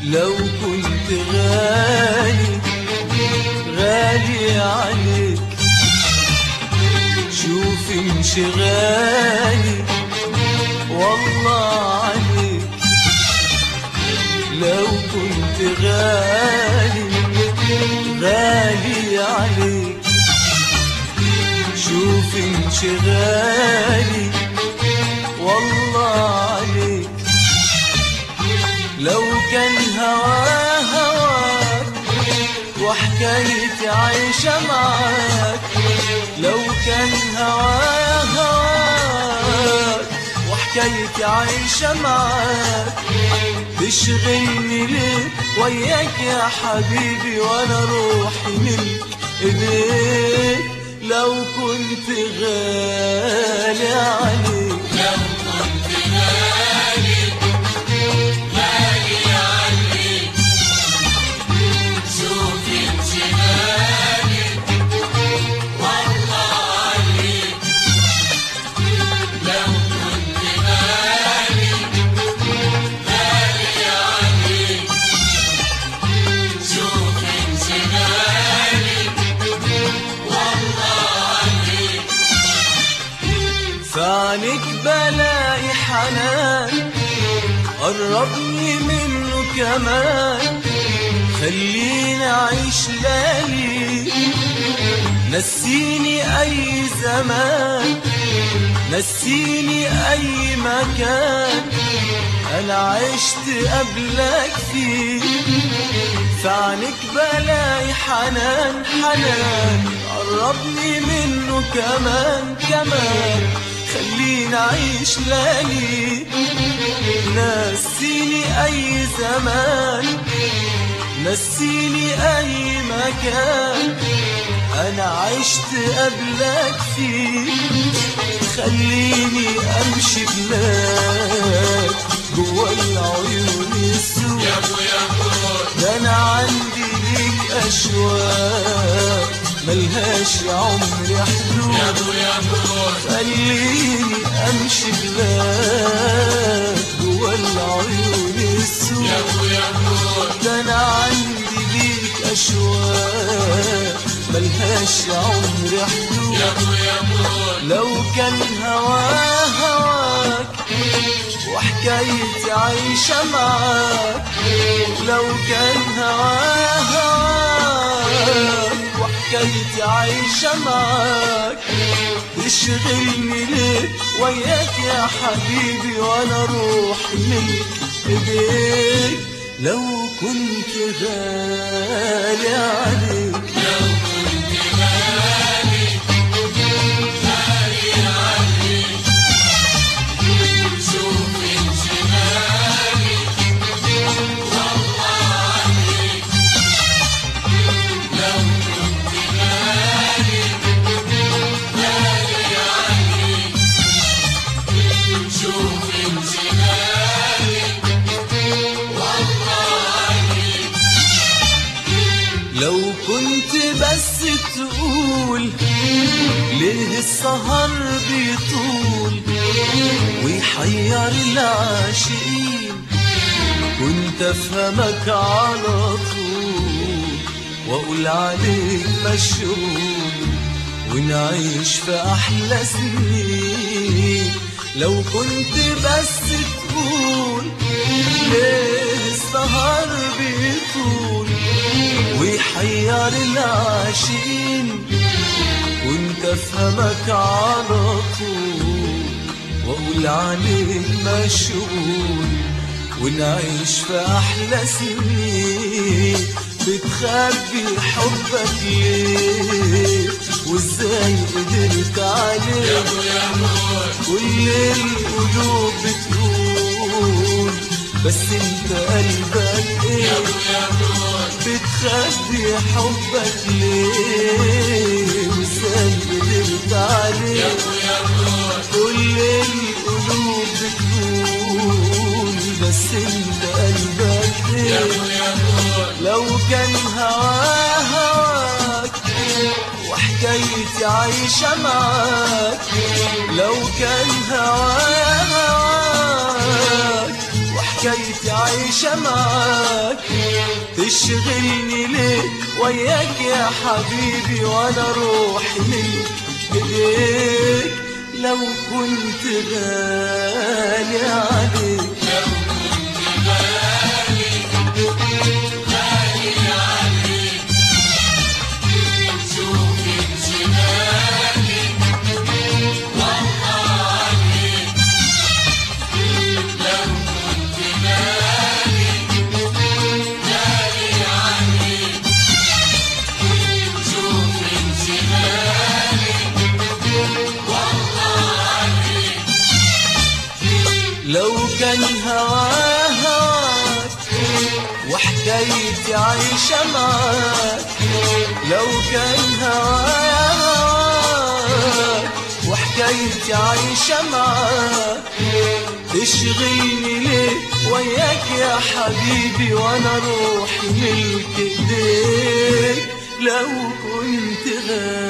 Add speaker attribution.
Speaker 1: لو كنت غالي غالي عليك شوف انشغالي والله عليك لو كنت غالي غالي عليك شوف انشغالي والله عليك لو كان هوا هواك وحكايتي عايشة معاك لو كان هوا هواك وحكايتي عايشة معاك تشغلني ليه وياك يا حبيبي وانا روحي ملك ايديك لو كنت غالي عليك
Speaker 2: لو كنت غالي غالي عليك شوف انشغالي والله عليك لو كنت غالي غالي عليك شوف انشغالي والله عليك
Speaker 1: فعنك بلاقي حنان قربني منه كمان خليني اعيش ليالي نسيني اي زمان نسيني اي مكان انا عشت قبلك فيه فعنك بلاقي حنان حنان قربني منه كمان كمان خليني اعيش ليالي نسيني اي زمان نسيني اي مكان انا عشت قبلك فيه خليني امشي بلاك جوا العيون السود
Speaker 2: يا ابو يا ابو
Speaker 1: ده انا عندي ليك اشواق ملهاش يا عمري
Speaker 2: يا
Speaker 1: حدود
Speaker 2: ابو يا ابو
Speaker 1: خليني امشي بلاك جوا العيون
Speaker 2: يا
Speaker 1: السود
Speaker 2: ابو يا ابو
Speaker 1: ده انا عندي ليك اشواق ملهاش يا عمري حدود
Speaker 2: يا ابو يا ابو
Speaker 1: لو كان هوا هواك وحكايتي عايشة معاك لو كان هوا هواك وحكايتي عايشة معاك تشغلني ليه وياك يا حبيبي وانا روحي ملك ايديك لو كنت غالي عليك
Speaker 2: لو كنت غالي غالي عليك شوف انشغالي والله عليك لو كنت غالي غالي عليك شوف انشغالي والله عليك
Speaker 1: لو كنت بس تقول ليه السهر بيطول ويحير العاشقين كنت افهمك على طول واقول عليك مشغول ونعيش في احلى سنين لو كنت بس تقول ليه السهر بيطول ويحير العاشقين وانت افهمك على طول واقول عليك مشغول ونعيش في احلى سنين بتخبي حبك ليه وازاي قدرت
Speaker 2: يا
Speaker 1: عليه
Speaker 2: ابو يا ابو
Speaker 1: كل القلوب بتقول بس انت قلبك
Speaker 2: يا
Speaker 1: ايه
Speaker 2: ابو يا ابو
Speaker 1: بتخبي حبك ليه وازاي قدرت عليه
Speaker 2: يا ابو يا ابو
Speaker 1: كل القلوب بتقول بس انت قلبك
Speaker 2: يا
Speaker 1: ايه
Speaker 2: ابو يا ابو
Speaker 1: لو كان هوا هواك وحكايتي عايشة معاك لو كان هوا هواك حكايتي عايشة معاك تشغلني ليه وياك يا حبيبي وانا روحي ملك ايديك لو كنت غالي عليك لو كان هواها هواك وحكايتي عايشة معاك لو كان هواها هواك وحكايتي عايشة معاك تشغلني ليه وياك يا حبيبي وانا روحي ملك ايديك لو كنت غالي